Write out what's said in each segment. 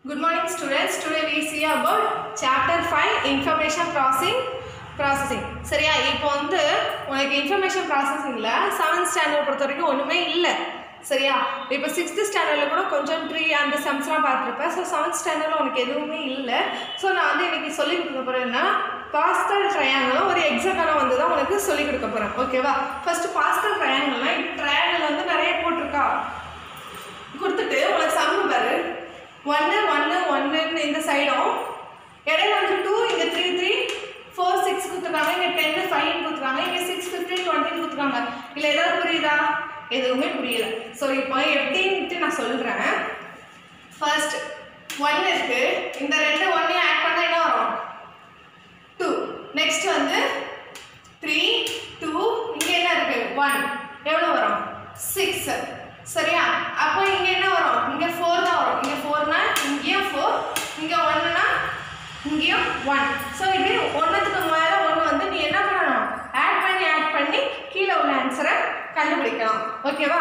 Good morning students. Today we see about chapter 5 information processing processing சரியா இப்போ வந்து உனக்கு இன்ஃபர்மேஷன் ப்ராசஸிங்கில் செவன்த் ஸ்டாண்டர்ட் பொறுத்த வரைக்கும் ஒன்றுமே இல்லை சரியா இப்போ சிக்ஸ்த்து ஸ்டாண்டர்டில் கூட கொஞ்சம் ட்ரீ அந்த சம்ஸ்லாம் பார்த்துருப்பேன் ஸோ செவன்த் ஸ்டாண்டர்டில் உனக்கு எதுவுமே இல்லை ஸோ நான் வந்து இன்னைக்கு சொல்லி கொடுக்க போகிறேன்னா பாஸ்கல் ட்ரையாங்கிளும் ஒரு எக்ஸாகனும் வந்து தான் உனக்கு சொல்லி கொடுக்க போகிறேன் ஓகேவா ஃபஸ்ட்டு பாஸ்கல் ட்ரையாங்கிள்னா இப்போ ட்ரையாங்கிள் வந்து நிறைய போட்டிருக்கா கொடுத்துட்டு உனக்கு சம்மு பாரு ஒன்று ஒன்று ஒன்றுன்னு இந்த சைடும் இடையில வந்து டூ இங்கே த்ரீ த்ரீ ஃபோர் சிக்ஸ் கொடுத்துருக்காங்க இங்கே டென்னு ஃபைவ் கொடுத்துருக்காங்க இங்கே சிக்ஸ் ஃபிஃப்டீன் டுவெண்ட்டி கொடுத்துருக்காங்க இல்லை ஏதாவது புரியுதா எதுவுமே புரியல ஸோ இப்போ எப்படின்ட்டு நான் சொல்கிறேன் ஃபர்ஸ்ட் ஒன் இருக்கு இந்த ரெண்டு ஒன்னையும் ஆட் பண்ணால் என்ன வரும் டூ நெக்ஸ்ட் வந்து த்ரீ டூ இங்கே என்ன இருக்கு ஒன் எவ்வளோ வரும் சிக்ஸ் சரியா அப்போ இங்கே என்ன வரும் இங்கே ஃபோர் தான் வரும் இங்கே ஃபோர்னா இங்கேயும் ஃபோர் இங்கே ஒன்றுனா இங்கேயும் ஒன் ஸோ இப்படி ஒன்றுத்துக்கு மேலே ஒன்று வந்து நீ என்ன பண்ணணும் ஆட் பண்ணி ஆட் பண்ணி கீழே உள்ள ஆன்சரை கண்டுபிடிக்கலாம் ஓகேவா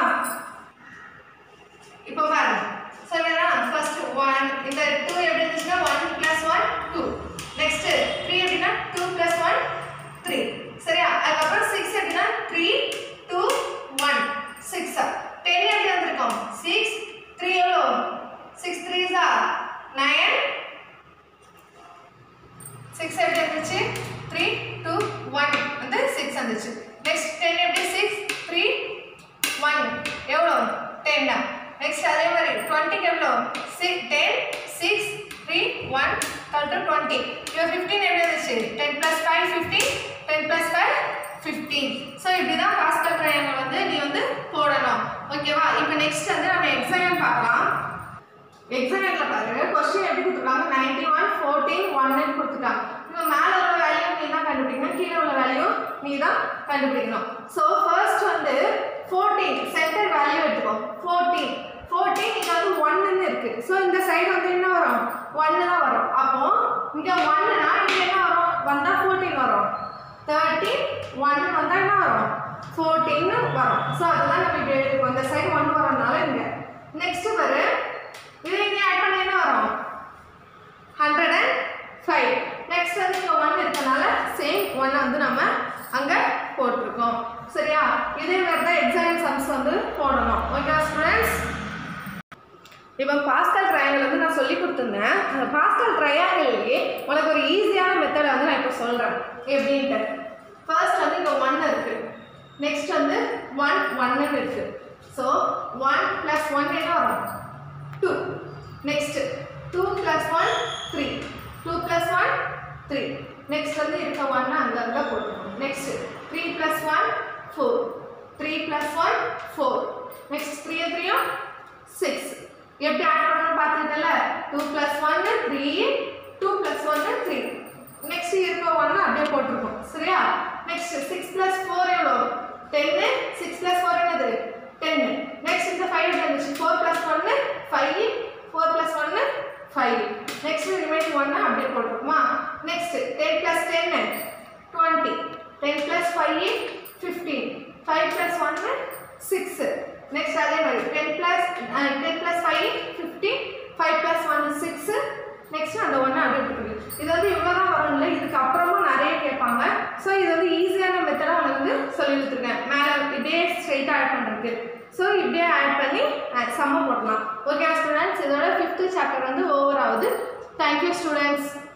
இப்போ பாரு சரியா ஃபர்ஸ்ட் ஒன் இந்த டூ எப்படி இருந்துச்சுன்னா one plus one two next three எப்படின்னா டூ ப்ளஸ் ஒன் த்ரீ சரியா அதுக்கப்புறம் சிக்ஸ் எப்படின்னா three two one six ten எப்படி வந்திருக்கோம் சிக்ஸ் த்ரீ எவ்வளோ சிக்ஸ் த்ரீஸா நைன் சிக்ஸ் எப்படி இருந்துச்சு த்ரீ டூ ஒன் வந்து சிக்ஸ் வந்துச்சு நெக்ஸ்ட் டென் எப்படி சிக்ஸ் த்ரீ ஒன் எவ்வளோ டென்னா நெக்ஸ்ட் அதே மாதிரி டுவெண்ட்டிக்கு எவ்வளோ six ten six three one twelve to twenty இப்போ ஃபிஃப்டீன் எப்படி இருந்துச்சு ten plus five fifteen ten plus five fifteen so இப்படி தான் பாஸ்கல் ட்ரையாங்கல் வந்து நீ வந்து போடணும் ஓகேவா இப்போ நெக்ஸ்ட் வந்து நம்ம எக்ஸாம் பார்க்கலாம் எக்ஸாம்ல பாருங்க கொஸ்டின் எப்படி கொடுத்துருக்காங்க நைன்டி ஒன் ஃபோர்டீன் ஒன்னு கொடுத்துருக்காங்க இப்போ மேலே உள்ள வேல்யூ நீ தான் கண்டுபிடிக்கணும் கீழே உள்ள வேல்யூ நீ தான் கண்டுபிடிக்கணும் ஸோ ஃபர்ஸ்ட் வந்து ஃபோர்டீன் சென்டர் வேல்யூ எடுத்துக்கோ ஃபோர்டீன் ஃபோர்டீன் இங்கே வந்து ஒன்றுன்னு இருக்கு ஸோ இந்த சைடு வந்து என்ன வரும் ஒன்று தான் வரும் அப்போ இங்கே ஒன்றுனா இங்கே என்ன வரும் வந்தால் ஃபோர்டீன் வரும் தேர்ட்டீன் ஒன் வந்தால் என்ன வரும் ஃபோர்டீன்னு வரும் ஸோ அதெல்லாம் நம்ம இப்படி எழுதிருக்கோம் இந்த சைடு ஒன்று வரனால இங்கே நெக்ஸ்ட் வரு இது இங்கே ஆட் பண்ண என்ன வரும் ஹண்ட்ரட் அண்ட் ஃபைவ் நெக்ஸ்ட் வந்து இங்கே ஒன் இருக்கனால சேம் ஒன்னை வந்து நம்ம அங்கே போட்டிருக்கோம் சரியா இதே மாதிரி தான் எக்ஸாம் சம்ஸ் வந்து போடணும் ஓகே ஸ்டூடெண்ட்ஸ் இப்போ பாஸ்கல் ட்ரையாங்கிள் வந்து நான் சொல்லி கொடுத்துருந்தேன் அந்த பாஸ்கல் ட்ரையாங்கிள்லேயே உனக்கு ஒரு ஈஸியான மெத்தடை வந்து நான் இப்போ சொல்கிறேன் எப்படின்ட்டு ஃபர்ஸ்ட் வந்து இங்கே ஒன் இருக்குது நெக்ஸ்ட் வந்து ஒன் ஒன்னு இருக்குது ஸோ ஒன் ப்ளஸ் ஒன் என்ன வரும் two next two plus one three two plus one three next வந்து இருக்க ஒன்று அங்கங்கே போட்டுக்கணும் next three plus one four three plus one four next three த்ரீயும் சிக்ஸ் எப்படி ஆட் பண்ணணும் பார்த்துக்கிட்டல டூ ப்ளஸ் ஒன்று த்ரீ டூ ப்ளஸ் ஒன்று த்ரீ நெக்ஸ்ட் இருக்க ஒன்று அப்படியே போட்டிருக்கோம் சரியா நெக்ஸ்ட் சிக்ஸ் ப்ளஸ் ஃபோர் எவ்வளோ டென்னு சிக்ஸ் ப்ளஸ் ஃபோர் என்னது டென்னு நெக்ஸ்ட் இந்த ஃபைவ் இருந்துச்சு ஃபோர் ப்ளஸ் ஒன்று ஃபைவ் ஃபோர் ப்ளஸ் ஒன்று ஃபைவ் நெக்ஸ்ட் ரிமைனிங் ஒன்று அப்படியே போட்டிருக்குமா நெக்ஸ்ட் டென் ப்ளஸ் டென்னு twenty ten plus five fifteen five plus ஒன்று சிக்ஸ் நெக்ஸ்ட் அதே மாதிரி ten plus ten plus five fifteen five plus one six next அந்த ஒன்று அப்படியே போட்டுருக்கு இது வந்து இவ்வளோ தான் வரும்ல இதுக்கு அப்புறமும் நிறைய கேட்பாங்க ஸோ இது வந்து ஈஸியான மெத்தடாக உனக்கு வந்து சொல்லி கொடுத்துருக்கேன் மேலே இப்படியே ஸ்ட்ரெயிட்டாக ஆட் பண்ணுறதுக்கு ஸோ இப்படியே ஆட் பண்ணி சம்ம போடலாம் ஓகே ஸ்டூடெண்ட்ஸ் இதோட ஃபிஃப்த்து சாப்டர் வந்து ஓவர் ஆகுது தேங்க்யூ ஸ்டூடெண்ட்ஸ்